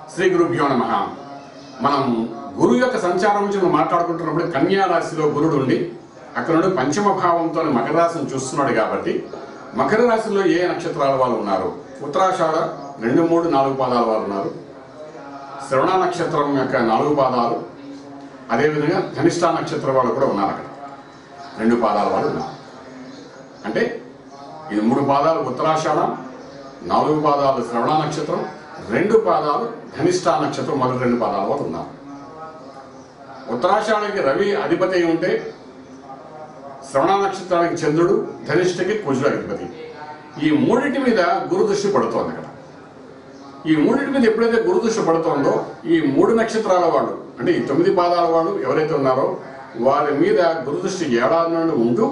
శ్రీ గురుభ్యో నమ మనం గురువు యొక్క సంచారం గురించి మనం మాట్లాడుకుంటున్నప్పుడు కన్యా రాశిలో గురుడు ఉండి అక్కడ నుండి పంచమ భావంతో మకర రాశిని చూస్తున్నాడు కాబట్టి మకర రాశిలో ఏ నక్షత్రాల వాళ్ళు ఉన్నారు ఉత్తరాషాఢ రెండు మూడు నాలుగు పాదాల వారు ఉన్నారు శ్రవణ నక్షత్రం యొక్క నాలుగు పాదాలు అదేవిధంగా ధనిష్ట నక్షత్రం వాళ్ళు కూడా ఉన్నారు అక్కడ రెండు పాదాల వాళ్ళు ఉన్నారు అంటే ఇది మూడు పాదాలు ఉత్తరాషాఢం నాలుగు పాదాలు శ్రవణ నక్షత్రం రెండు పాదాలు ధనిష్ట నక్షత్రం మొదటి రెండు పాదాల వాళ్ళు ఉన్నారు ఉత్తరాషాఢకి రవి అధిపతి అయి ఉంటే శ్రవణ నక్షత్రానికి చంద్రుడు ధనిష్ఠకి కుజుడు అధిపతి ఈ మూడింటి మీద గురు దృష్టి పడుతోంది అక్కడ ఈ మూడింటి మీద ఎప్పుడైతే గురు దృష్టి పడుతోందో ఈ మూడు నక్షత్రాల వాళ్ళు అంటే ఈ తొమ్మిది పాదాల వాళ్ళు ఎవరైతే ఉన్నారో వారి మీద గురు దృష్టి ఏడాది నుండి ఉంటూ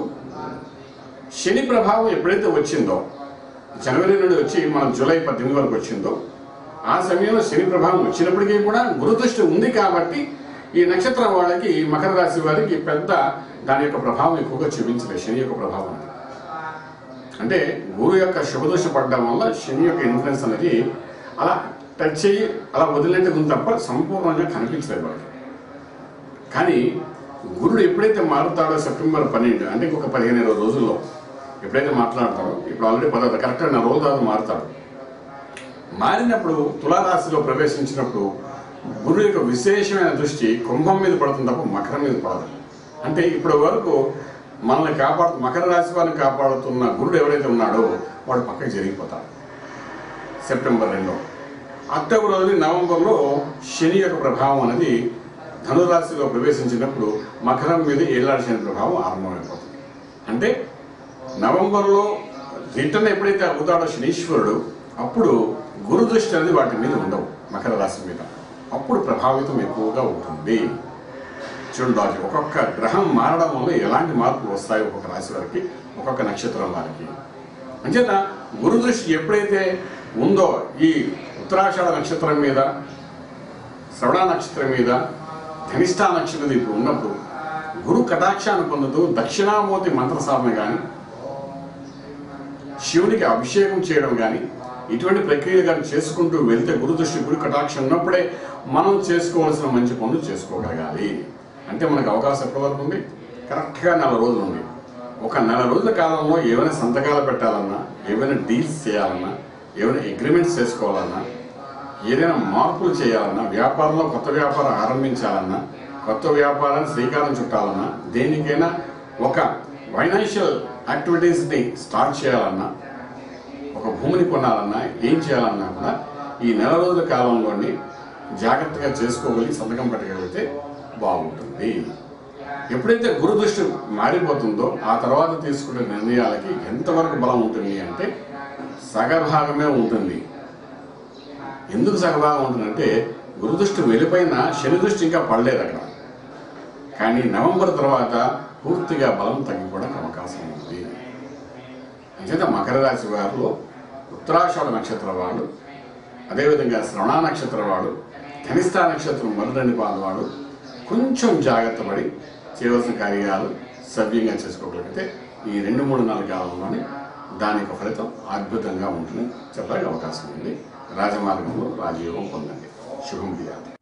శని ప్రభావం ఎప్పుడైతే వచ్చిందో జనవరి నుండి వచ్చి మన జూలై పద్దెనిమిది వరకు వచ్చిందో ఆ సమయంలో శని ప్రభావం వచ్చినప్పటికీ కూడా గురుదృష్టి ఉంది కాబట్టి ఈ నక్షత్రం వాళ్ళకి మకర రాశి వారికి పెద్ద దాని యొక్క ప్రభావం ఎక్కువగా చూపించలేదు శని యొక్క ప్రభావం అనేది. అంటే గురు యొక్క శుభదృష్టి పడడం వల్ల శని యొక్క ఇన్ఫ్లుయెన్స్ అనేది అలా టచ్ చేయి అలా వదిలినట్టు ఉంది తప్ప సంపూర్ణంగా కనిపించలేదు వాళ్ళకి కానీ గురుడు ఎప్పుడైతే మారుతాడో సెప్టెంబర్ పన్నెండు అంటే ఇంకొక పదిహేను ఇరవై రోజుల్లో ఎప్పుడైతే మాట్లాడతాడో ఇప్పుడు ఆల్రెడీ పదో కరెక్ట్గా నా రోజు తర్వాత మారుతాడు మారినప్పుడు తులారాశిలో ప్రవేశించినప్పుడు గురువు యొక్క విశేషమైన దృష్టి కుంభం మీద పడుతుంది తప్ప మకరం మీద పడదు అంటే ఇప్పటి వరకు మనల్ని కాపాడు మకర రాశి వారిని కాపాడుతున్న గురుడు ఎవరైతే ఉన్నాడో వాడు పక్కకి జరిగిపోతాడు సెప్టెంబర్ రెండో అక్టోబర్ వదిలి నవంబర్లో శని యొక్క ప్రభావం అనేది ధనురాశిలో ప్రవేశించినప్పుడు మకరం మీద ఏళ్ళాడు శని ప్రభావం ఆరంభమైపోతుంది అంటే నవంబర్లో రిటర్న్ ఎప్పుడైతే అవుతాడో శనీశ్వరుడు అప్పుడు గురు దృష్టి అనేది వాటి మీద ఉండవు మకర రాశి మీద అప్పుడు ప్రభావితం ఎక్కువగా ఉంటుంది చూడండి రాజు ఒక్కొక్క గ్రహం మారడం వల్ల ఎలాంటి మార్పులు వస్తాయి ఒక్కొక్క రాశి వారికి ఒక్కొక్క నక్షత్రం వారికి అంచేత గురు దృష్టి ఎప్పుడైతే ఉందో ఈ ఉత్తరాషాఢ నక్షత్రం మీద శ్రవణ నక్షత్రం మీద ధనిష్ఠా నక్షత్రం మీద ఇప్పుడు ఉన్నప్పుడు గురు కటాక్షాన్ని పొందుతూ దక్షిణామూర్తి మంత్ర సాధన కానీ శివునికి అభిషేకం చేయడం కానీ ఇటువంటి ప్రక్రియ కానీ చేసుకుంటూ వెళ్తే గురు దృష్టి గురు కటాక్షం ఉన్నప్పుడే మనం చేసుకోవాల్సిన మంచి పనులు చేసుకోగలగాలి అంటే మనకు అవకాశం ఎప్పటి వరకు ఉంది కరెక్ట్గా నెల రోజులు ఉంది ఒక నెల రోజుల కాలంలో ఏమైనా సంతకాలు పెట్టాలన్నా ఏమైనా డీల్స్ చేయాలన్నా ఏమైనా అగ్రిమెంట్స్ చేసుకోవాలన్నా ఏదైనా మార్పులు చేయాలన్నా వ్యాపారంలో కొత్త వ్యాపారం ఆరంభించాలన్నా కొత్త వ్యాపారాన్ని శ్రీకారం చుట్టాలన్నా దేనికైనా ఒక ఫైనాన్షియల్ యాక్టివిటీస్ని స్టార్ట్ చేయాలన్నా ఒక భూమిని కొనాలన్నా ఏం చేయాలన్నా కూడా ఈ నెల రోజుల కాలంలోని జాగ్రత్తగా చేసుకోగలిగి సంతకం పెట్టగలిగితే బాగుంటుంది ఎప్పుడైతే గురు దృష్టి మారిపోతుందో ఆ తర్వాత తీసుకునే నిర్ణయాలకి ఎంతవరకు బలం ఉంటుంది అంటే సగభాగమే ఉంటుంది ఎందుకు సగభాగం ఉంటుందంటే గురు దృష్టి వెళ్ళిపోయిన శని దృష్టి ఇంకా పడలేదు అక్కడ కానీ నవంబర్ తర్వాత పూర్తిగా బలం తగ్గిపోవడానికి అవకాశం ఉంది అంచేత మకర రాశి వారిలో ఉత్తరాషాఢ నక్షత్రం వాళ్ళు అదేవిధంగా శ్రవణ నక్షత్రం వాడు ధనిష్ట నక్షత్రం మొదటి పాదవాడు కొంచెం జాగ్రత్త పడి చేయవలసిన కార్యాలు సవ్యంగా చేసుకోగలిగితే ఈ రెండు మూడు నాలుగు కాలంలోనే దాని యొక్క ఫలితం అద్భుతంగా ఉంటుంది చెప్పడానికి అవకాశం ఉంది రాజమార్గంలో రాజయోగం పొందండి శుభం బియాలి